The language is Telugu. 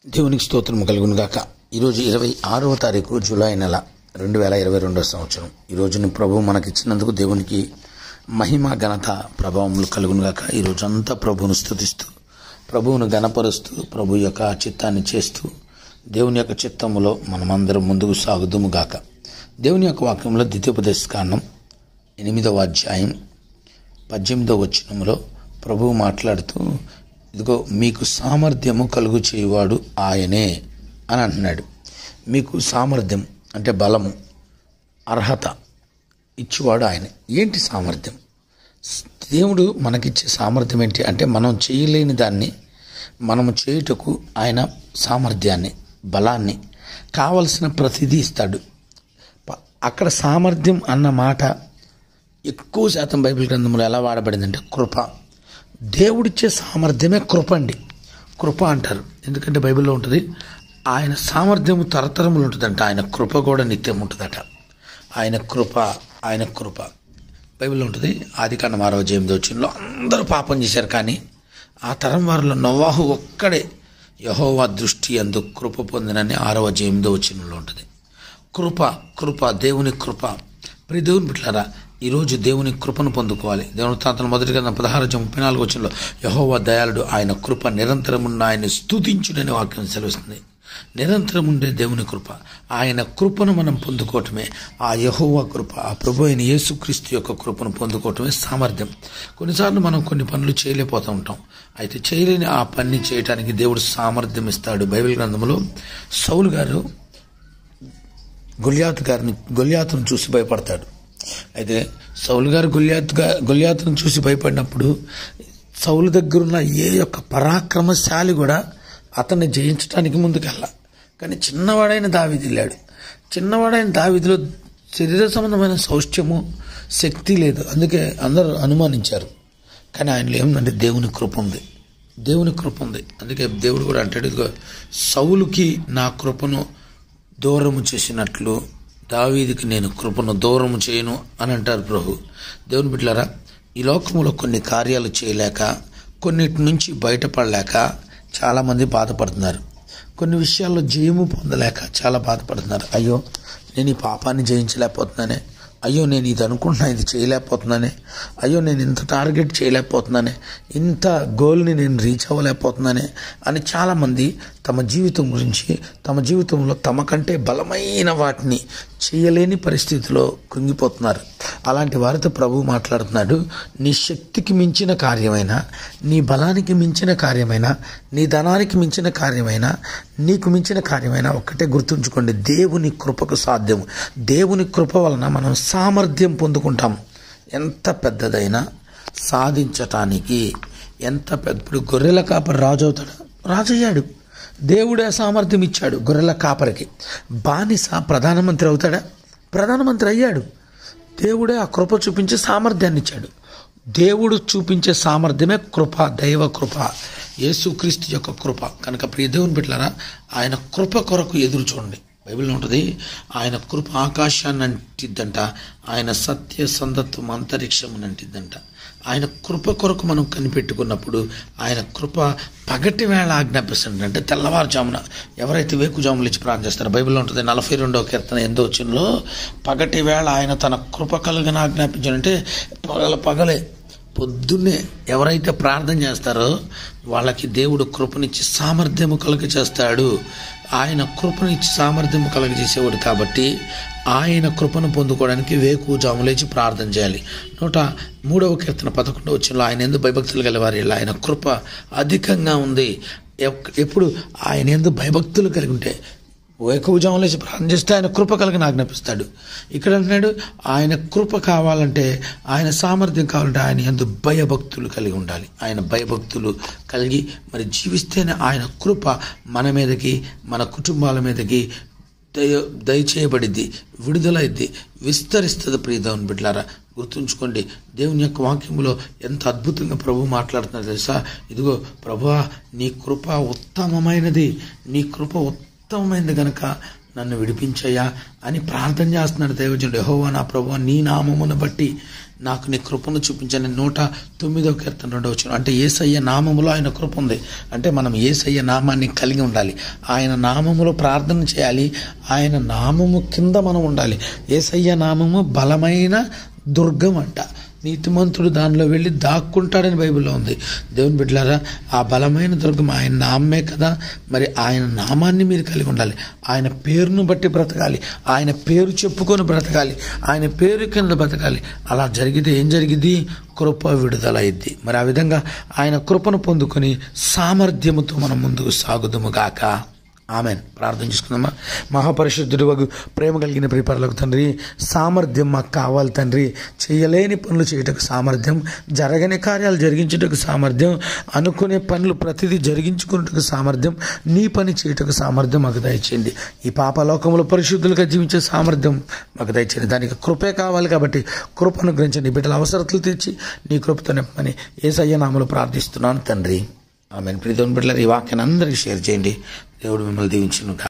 దేవునికి స్తోత్రం కలుగును గాక ఈరోజు ఇరవై ఆరవ తారీఖు జూలై నెల రెండు వేల ఇరవై రెండవ సంవత్సరం ఈ రోజుని ప్రభు మనకిచ్చినందుకు దేవునికి మహిమ ఘనత ప్రభావములు కలుగును గాక ఈ రోజంతా ప్రభువును స్థుతిస్తూ ప్రభువును గణపరుస్తూ ప్రభు యొక్క చిత్తాన్ని చేస్తూ దేవుని యొక్క చిత్తములో మనమందరం ముందుకు సాగుదుము గాక దేవుని యొక్క వాక్యంలో ద్వితీయోపదేశ కాండం ఎనిమిదవ అధ్యాయం పద్దెనిమిదవ వచనములో ప్రభువు మాట్లాడుతూ ఇదిగో మీకు సామర్థ్యము కలుగు చేయువాడు ఆయనే అని అంటున్నాడు మీకు సామర్థ్యం అంటే బలము అర్హత ఇచ్చేవాడు ఆయన ఏంటి సామర్థ్యం దేవుడు మనకిచ్చే సామర్థ్యం ఏంటి అంటే మనం చేయలేని దాన్ని మనము చేయుటకు ఆయన సామర్థ్యాన్ని బలాన్ని కావలసిన ప్రతిదీ ఇస్తాడు ప- అక్కడ సామర్థ్యం అన్న మాట ఎక్కువ శాతం బైబిల్ గ్రంథంలో ఎలా వాడబడిందంటే కృప దేవుడిచ్చే సామర్థ్యమే కృప అండి కృప అంటారు ఎందుకంటే బైబిల్లో ఉంటుంది ఆయన సామర్థ్యం తరతరములు ఉంటుందంట ఆయన కృప కూడా నిత్యం ఉంటుందట ఆయన కృప ఆయన కృప బైబిల్లో ఉంటుంది ఆది కాండం ఆరవ జయంతో వచ్చినలో అందరూ పాపం చేశారు కానీ ఆ తరం వారిలో నవ్వాహు ఒక్కడే యహోవా దృష్టి అందు కృప పొందినని ఆరవ జయంతో వచ్చినలో ఉంటుంది కృప కృప దేవుని కృప ప్రియ దేవుని బిడ్డలారా ఈరోజు దేవుని కృపను పొందుకోవాలి దేవుని తాతను మొదటిగా పదహారు జం ముప్పై నాలుగు వచ్చినలో యహోవ దయాళుడు ఆయన కృప నిరంతరమున్న ఆయన స్థుతించుడని వాక్యం సెలవుస్తుంది నిరంతరం ఉండే దేవుని కృప ఆయన కృపను మనం పొందుకోవటమే ఆ యహోవ కృప ఆ ప్రభు అయిన యేసుక్రీస్తు యొక్క కృపను పొందుకోవటమే సామర్థ్యం కొన్నిసార్లు మనం కొన్ని పనులు చేయలేకపోతూ ఉంటాం అయితే చేయలేని ఆ పని చేయటానికి దేవుడు సామర్థ్యం ఇస్తాడు బైబిల్ గ్రంథంలో సౌలు గారు గొల్యాత్ గారిని గొల్యాతును చూసి భయపడతాడు అయితే సౌలు గారు గొల్యాత్ గా గొల్యాతును చూసి భయపడినప్పుడు సౌలు దగ్గరున్న ఏ యొక్క పరాక్రమశాలి కూడా అతన్ని జయించడానికి ముందుకెళ్ళ కానీ చిన్నవాడైన దావిది వెళ్ళాడు చిన్నవాడైన దావిదిలో శరీర సంబంధమైన సౌష్ట్యము శక్తి లేదు అందుకే అందరూ అనుమానించారు కానీ ఆయనలో ఏముందంటే దేవుని కృప ఉంది దేవుని కృప ఉంది అందుకే దేవుడు కూడా అంటాడు ఇదిగో సౌలుకి నా కృపను దూరము చేసినట్లు దావీదికి నేను కృపను దూరము చేయను అని అంటారు ప్రభు దేవుని బిడ్డలారా ఈ లోకంలో కొన్ని కార్యాలు చేయలేక కొన్నిటి నుంచి బయటపడలేక చాలామంది బాధపడుతున్నారు కొన్ని విషయాల్లో జయము పొందలేక చాలా బాధపడుతున్నారు అయ్యో నేను ఈ పాపాన్ని జయించలేకపోతున్నానే అయ్యో నేను ఇది అనుకుంటున్నా ఇది చేయలేకపోతున్నానే అయ్యో నేను ఇంత టార్గెట్ చేయలేకపోతున్నానే ఇంత గోల్ని నేను రీచ్ అవ్వలేకపోతున్నానే అని చాలామంది తమ జీవితం గురించి తమ జీవితంలో తమ కంటే బలమైన వాటిని చేయలేని పరిస్థితిలో కృంగిపోతున్నారు అలాంటి వారితో ప్రభు మాట్లాడుతున్నాడు నీ శక్తికి మించిన కార్యమైనా నీ బలానికి మించిన కార్యమైనా నీ ధనానికి మించిన కార్యమైనా నీకు మించిన కార్యమైనా ఒక్కటే గుర్తుంచుకోండి దేవుని కృపకు సాధ్యం దేవుని కృప వలన మనం సామర్థ్యం పొందుకుంటాం ఎంత పెద్దదైనా సాధించటానికి ఎంత పెద్ద ఇప్పుడు గొర్రెల కాపరి రాజు అవుతాడు రాజు అయ్యాడు దేవుడే సామర్థ్యం ఇచ్చాడు గొర్రెల కాపరికి బానిస ప్రధానమంత్రి అవుతాడా ప్రధానమంత్రి అయ్యాడు దేవుడే ఆ కృప చూపించే సామర్థ్యాన్ని ఇచ్చాడు దేవుడు చూపించే సామర్థ్యమే కృప దైవ కృప యేసుక్రీస్తు యొక్క కృప కనుక ప్రియ దేవుని బిడ్డలారా ఆయన కృప కొరకు ఎదురు చూడండి బైబిల్లో ఉంటుంది ఆయన కృప ఆకాశాన్ని అంటిద్దంట ఆయన సత్య సందత్వం అంతరిక్షం అంటిద్దంట ఆయన కృప కొరకు మనం కనిపెట్టుకున్నప్పుడు ఆయన కృప పగటి వేళ ఆజ్ఞాపిస్తుంది అంటే తెల్లవారుజామున ఎవరైతే వేకుజాములు ఇచ్చి ప్రార్థన చేస్తారో బైబిల్లో ఉంటుంది నలభై రెండవ కీర్తన ఎందో వచ్చినలో పగటి వేళ ఆయన తన కృప కలుగని ఆజ్ఞాపించాడంటే పగల పగలే పొద్దున్నే ఎవరైతే ప్రార్థన చేస్తారో వాళ్ళకి దేవుడు కృపనిచ్చి సామర్థ్యము కలుగ చేస్తాడు ఆయన కృపనిచ్చి సామర్థ్యము కలుగజేసేవాడు కాబట్టి ఆయన కృపను పొందుకోవడానికి వేకు జాములేచి ప్రార్థన చేయాలి నూట మూడవ కీర్తన పదకొండవ వచ్చిన ఆయన ఎందు భయభక్తులు గలవారి ఆయన కృప అధికంగా ఉంది ఎప్- ఎప్పుడు ఆయన ఎందు భయభక్తులు కలిగి ఉంటే వేకువజాము లేచి ప్రార్థన చేస్తే ఆయన కృప కలిగిన ఆజ్ఞాపిస్తాడు ఇక్కడ అంటున్నాడు ఆయన కృప కావాలంటే ఆయన సామర్థ్యం కావాలంటే ఆయన ఎందు భయభక్తులు కలిగి ఉండాలి ఆయన భయభక్తులు కలిగి మరి జీవిస్తేనే ఆయన కృప మన మీదకి మన కుటుంబాల మీదకి దయ దయచేయబడిద్ది విడుదలైద్ది విస్తరిస్తుంది ప్రియదేవుని బిడ్లారా గుర్తుంచుకోండి దేవుని యొక్క వాక్యములో ఎంత అద్భుతంగా ప్రభు మాట్లాడుతున్నారు తెలుసా ఇదిగో ప్రభువా నీ కృప ఉత్తమమైనది నీ కృప ఉత్తమమైంది గనక నన్ను విడిపించయ్యా అని ప్రార్థన చేస్తున్నాడు దైవజనుడు యహోవా నా ప్రభు నీ నామమును బట్టి నాకు నీ కృపను చూపించని నూట తొమ్మిదో కీర్తన రెండో వచ్చిన అంటే ఏసయ్య నామములో ఆయన కృప ఉంది అంటే మనం ఏసయ్య నామాన్ని కలిగి ఉండాలి ఆయన నామములో ప్రార్థన చేయాలి ఆయన నామము కింద మనం ఉండాలి ఏసయ్య నామము బలమైన దుర్గం అంట నీతిమంతుడు దానిలో వెళ్ళి దాక్కుంటాడని బైబిల్లో ఉంది దేవుని బిడ్డలారా ఆ బలమైన దుర్గం ఆయన నామే కదా మరి ఆయన నామాన్ని మీరు కలిగి ఉండాలి ఆయన పేరును బట్టి బ్రతకాలి ఆయన పేరు చెప్పుకొని బ్రతకాలి ఆయన పేరు కింద బ్రతకాలి అలా జరిగితే ఏం జరిగింది కృప విడుదల అయింది మరి ఆ విధంగా ఆయన కృపను పొందుకొని సామర్థ్యముతో మనం ముందుకు సాగుదుము గాక ఆమెన్ ప్రార్థన చేసుకుందామా మహాపరిశుద్ధుడు వగు ప్రేమ కలిగిన ప్రిపరలకు తండ్రి సామర్థ్యం మాకు కావాలి తండ్రి చేయలేని పనులు చేయటకు సామర్థ్యం జరగని కార్యాలు జరిగించుటకు సామర్థ్యం అనుకునే పనులు ప్రతిదీ జరిగించుకున్నట్టుకు సామర్థ్యం నీ పని చేయటకు సామర్థ్యం మాకు దయచేయండి ఈ పాపలోకంలో పరిశుద్ధులుగా జీవించే సామర్థ్యం మాకు దయచేయండి దానికి కృపే కావాలి కాబట్టి కృపను గ్రహించండి బిడ్డల అవసరతలు తెచ్చి నీ కృపతో నింపమని ఏసయ్య నామలు ప్రార్థిస్తున్నాను తండ్రి ఆమె ప్రీతం బిడ్డల ఈ వాక్యాన్ని అందరికీ షేర్ చేయండి దేవుడు మిమ్మల్ని దీవించును